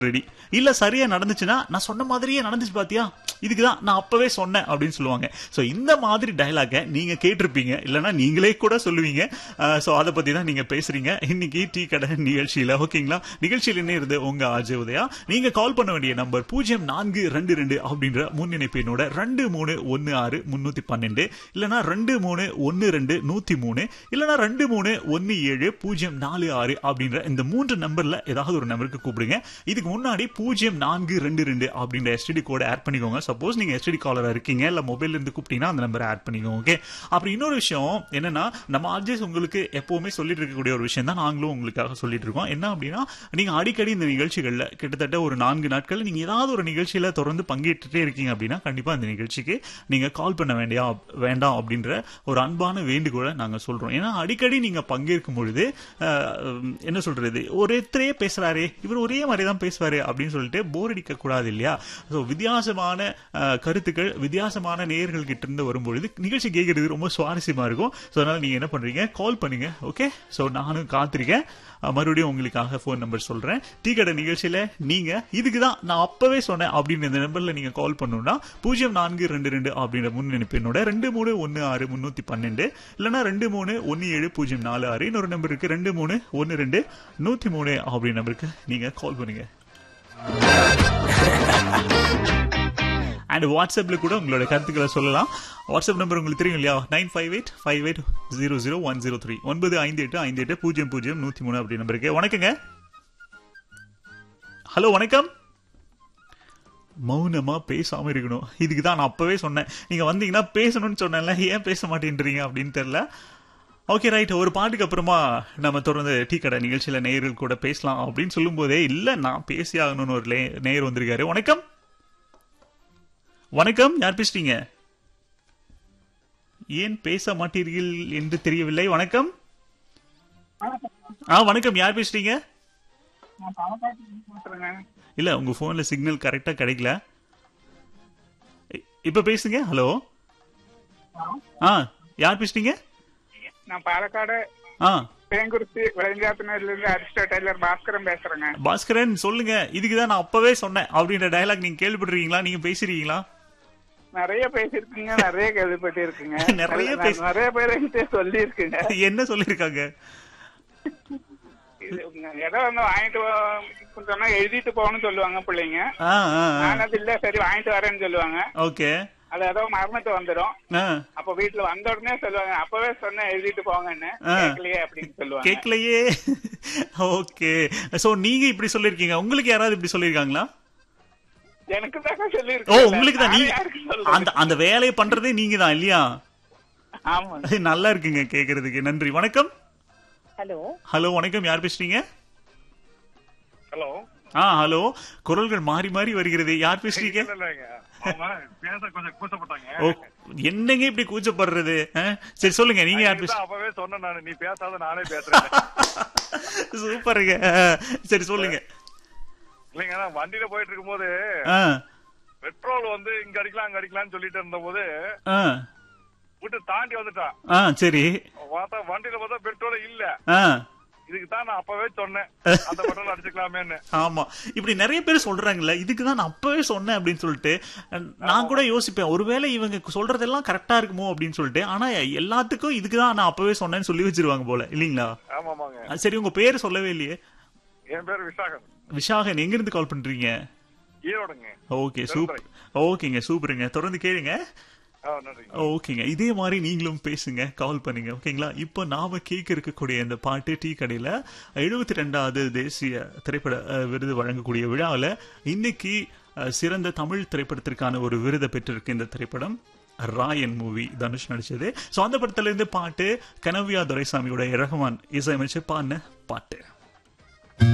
Ready இல்ல சரியா நடந்துச்சுன்னா நான் சொன்ன மாதிரியே நடந்துச்சு பாத்தியா இதுக்குதான் நான் அப்பவே சொன்னேன் அப்படின்னு சொல்லுவாங்க சோ இந்த மாதிரி டயலாக நீங்க கேட்டிருப்பீங்க இல்லனா நீங்களே கூட சொல்லுவீங்க சோ அதை பத்தி தான் நீங்க பேசுறீங்க இன்னைக்கு டீ கடை நிகழ்ச்சியில ஓகேங்களா நிகழ்ச்சியில் என்ன இருந்து உங்க அஜய் உதயா நீங்க கால் பண்ண வேண்டிய நம்பர் பூஜ்ஜியம் நான்கு ரெண்டு ரெண்டு அப்படின்ற முன்னிணைப்பு எண்ணோட ரெண்டு மூணு ஒன்னு ஆறு முன்னூத்தி பன்னெண்டு இல்லனா ரெண்டு மூணு ஒன்னு ரெண்டு நூத்தி மூணு இல்லனா ரெண்டு மூணு ஒன்னு ஏழு பூஜ்ஜியம் நாலு ஆறு அப்படின்ற இந்த மூன்று நம்பர்ல ஏதாவது ஒரு நம்பருக்கு கூப்பிடுங்க இதுக்கு முன்னாடி பூஜ்ஜியம் நான்கு ரெண்டு ரெண்டு அப்படின்ற எஸ்டிடி கோட ஆட் பண்ணிக்கோங்க சப்போஸ் நீங்க எஸ்டிடி காலரா இருக்கீங்க இல்ல மொபைல்ல இருந்து கூப்பிட்டீங்கன்னா அந்த நம்பரை ஆட் பண்ணிக்கோங்க ஓகே அப்புறம் இன்னொரு விஷயம் என்னன்னா நம்ம ஆர்ஜிஎஸ் உங்களுக்கு எப்பவுமே சொல்லிட்டு இருக்கக்கூடிய ஒரு விஷயம் தான் நாங்களும் உங்களுக்காக சொல்லிட்டு இருக்கோம் என்ன அப்படின்னா நீங்க அடிக்கடி இந்த நிகழ்ச்சிகள்ல கிட்டத்தட்ட ஒரு நான்கு நாட்கள் நீங்க ஏதாவது ஒரு நிகழ்ச்சியில தொடர்ந்து பங்கேற்றுட்டே இருக்கீங்க அப்படின்னா கண்டிப்பா அந்த நிகழ்ச்சிக்கு நீங்க கால் பண்ண வேண்டிய வேண்டாம் அப்படின்ற ஒரு அன்பான வேண்டுகோளை நாங்க சொல்றோம் ஏன்னா அடிக்கடி நீங்க பங்கேற்கும் பொழுது அஹ், என்ன சொல்றது ஒரேத்தரே பேசுறாரே இவர் ஒரே மாதிரி தான் பேசுவாரு அப்படின்னு சொல்லிட்டு போர் அடிக்க கூடாது இல்லையா ஸோ வித்தியாசமான அஹ், கருத்துக்கள் வித்தியாசமான நேயர்கள் கிட்ட இருந்து வரும்பொழுது நிகழ்ச்சி கேட்கறது ரொம்ப சுவாரஸ்யமா இருக்கும் ஸோ அதனால நீங்க என்ன பண்றீங்க கால் பண்ணுங்க ஓகே ஸோ நானும் காத்திருக்கேன் அஹ், மறுபடியும் உங்களுக்காக ஃபோன் நம்பர் சொல்றேன் டீ கடை நிகழ்ச்சியில நீங்க இதுக்கு தான் நான் அப்பவே சொன்னேன் அப்படின்னு இந்த நம்பர்ல நீங்க கால் பண்ணணும்னா பூஜ்ஜியம் நான்கு ரெண்டு ரெண்டு அப்படின்ற முன்னிணைப்பு என்னோட ரெண்டு மூணு ஒன்னு ஆறு முன்னூத்தி பன்னெண்டு இல்லைன்னா ரெண்டு மூணு ஒன்னு ஏழு பூஜ்ஜியம் நாலு ஆறு இன்னொரு நம்பர் இருக்கு ரெண்டு மூணு ஒன்னு ரெண்டு நூத்தி மூணு அப்படி நம்பருக்கு நீங்க கால் பண்ணுங்க அண்ட் வாட்ஸ்அப்ல கூட உங்களோட கருத்துக்களை சொல்லலாம் வாட்ஸ்அப் நம்பர் உங்களுக்கு தெரியும் இல்லையா nine five eight five eight zero zero one zero three ஒன்பது ஐந்து எட்டு ஐந்து எட்டு பூஜ்ஜியம் பூஜ்ஜியம் நூத்தி மூணு அப்படி நம்பருக்கு வணக்கங்க ஹலோ வணக்கம் மௌனமா பேசாம இருக்கணும் இதுக்கு தான் நான் அப்பவே சொன்னேன் நீங்க வந்தீங்கன்னா பேசணும்னு சொன்னேன்ல ஏன் பேச மாட்டேன்றீங்க அப்படின்னு தெரியல ஓகே ரைட் ஒரு பாட்டுக்கு அப்புறமா நம்ம தொடர்ந்து டீ கடை நிகழ்ச்சியில நேயர்கள் கூட பேசலாம் அப்படின்னு சொல்லும் போதே இல்ல நான் பேசி ஆகணும்னு ஒரு லே- நேயர் வந்திருக்காரு வணக்கம் வணக்கம் யார் பேசுறீங்க ஏன் பேச மாட்டீர்கள் என்று தெரியவில்லை வணக்கம் ஆ வணக்கம் யார் பேசுறீங்க நான் பாலக்காட்டுல பேசுறேங்க. இல்ல உங்க போன்ல சிக்னல் கரெக்டா கிடைக்கல இ- இப்ப பேசுங்க ஹலோ ஆ யார் பேசுறீங்க நான் பாலக்காடு ஆ தேங்குறிச்சி விளைஞ்சாத்தினர்ல இருந்து அரிஸ்டோ டெய்லர் பாஸ்கரன் பேசுறேங்க பாஸ்கரன் சொல்லுங்க இதுக்கு தான் நான் அப்பவே சொன்னேன் அப்படின்ற டயலாக் நீங்க கேள்விப்பட்டிருக்கீங்களா நீங்க பேசிருக்கீங்களா நிறைய பேசிருக்கீங்க நிறைய கேள்விப்பட்டு இருக்குங்க நிறைய நான் பேசி- நிறைய பேர் என்கிட்ட சொல்லி இருக்குங்க என்ன சொல்லிருக்காங்க இது உங்க ஏதோ வந்து வாங்கிட்டு போ- சொன்னா எழுதிட்டு போகணும்னு சொல்லுவாங்க பிள்ளைங்க ஆ ஆ நான் அது இல்ல சரி வாங்கிட்டு வரேன்னு சொல்லுவாங்க ஓகே அது ஏதோ மறந்துட்டு வந்துடும் ஆ அப்ப வீட்டுல வந்த உடனே சொல்லுவாங்க அப்பவே சொன்னேன் எழுதிட்டு போங்கன்னு ஆ. கேட்கலையே அப்படின்னு சொல்லுவாங்க கேட்கலையே ஓகே சோ நீங்க இப்படி சொல்லிருக்கீங்க உங்களுக்கு யாராவது இப்படி சொல்லிருக்காங்களா எனக்கு தாங்க சொல்லி ஓ உங்களுக்கு தான் நீ யாருக்கு அந்த சொல்றது அந்த வேலையை பண்றதே நீங்க தான் இல்லையா ஆமா நல்லா இருக்குங்க கேக்குறதுக்கு நன்றி வணக்கம் ஹலோ ஹலோ வணக்கம் யார் பேசுறீங்க ஹலோ ஆ ஹலோ குரல்கள் மாறி மாறி வருகிறது யார் பேசுறீங்க இல்ல இல்லைங்க ஆமா பேச கொஞ்சம் கூச்சப்பட்டாங்க ஓ என்னங்க இப்படி கூச்சப்படுறது ஆ? சரி சொல்லுங்க நீங்க யார் பேச இதுதான் அப்பவே சொன்னேன் நானு நீ பேசாத நானே பேசுறேன் சூப்பருங்க ஆ, சரி சொல்லுங்க இல்லைங்க நான் வண்டியில போயிட்டு இருக்கும்போது ஆ பெட்ரோல் வந்து இங்க அடிக்கலாம் அங்க அடிக்கலாம்னு சொல்லிட்டு இருந்த போது ஆ விட்டு தாண்டி வந்துட்டான் ஆ சரி பார்த்தா வண்டியில பார்த்தா பெட்ரோல் இல்ல ஆ இதுக்கு தான் நான் அப்பவே சொன்னேன் அந்த பெட்ரோல் அடிச்சுக்கலாமேன்னு ஆமா இப்படி நிறைய பேர் சொல்றாங்கல்ல இதுக்கு தான் நான் அப்பவே சொன்னேன் அப்படின்னு சொல்லிட்டு நான் கூட யோசிப்பேன் ஒருவேளை இவங்க சொல்றதெல்லாம் கரெக்டா இருக்குமோ அப்படின்னு சொல்லிட்டு ஆனா எல்லாத்துக்கும் இதுக்கு தான் நான் அப்பவே சொன்னேன்னு சொல்லி வச்சிருவாங்க போல இல்லீங்களா ஆமாமாங்க ஆ, சரி உங்க பேர் சொல்லவே இல்லையே என் பேர் விசாகன் விஷாகன் எங்க இருந்து கால் பண்றீங்க ஈரோடுங்க ஓகே சூப்பர் ஓகேங்க சூப்பருங்க தொடர்ந்து கேளுங்க ஆ நன்றிங்க ஓகேங்க இதே மாதிரி நீங்களும் பேசுங்க கால் பண்ணுங்க ஓகேங்களா இப்போ நாம கேட்க இருக்கக்கூடிய இந்த பாட்டு டீ கடையில எழுபத்தி ரெண்டாவது தேசிய திரைப்பட அஹ், விருது வழங்கக்கூடிய விழாவில் இன்னைக்கு அஹ், சிறந்த தமிழ் திரைப்படத்திற்கான ஒரு விருதை பெற்றிருக்கு இந்த திரைப்படம் ராயன் மூவி தனுஷ் நடிச்சது ஸோ அந்த படத்துல இருந்து பாட்டு கனவியா துரைசாமியோட ரஹ்மான் இசையமைச்சு பாடின பாட்டு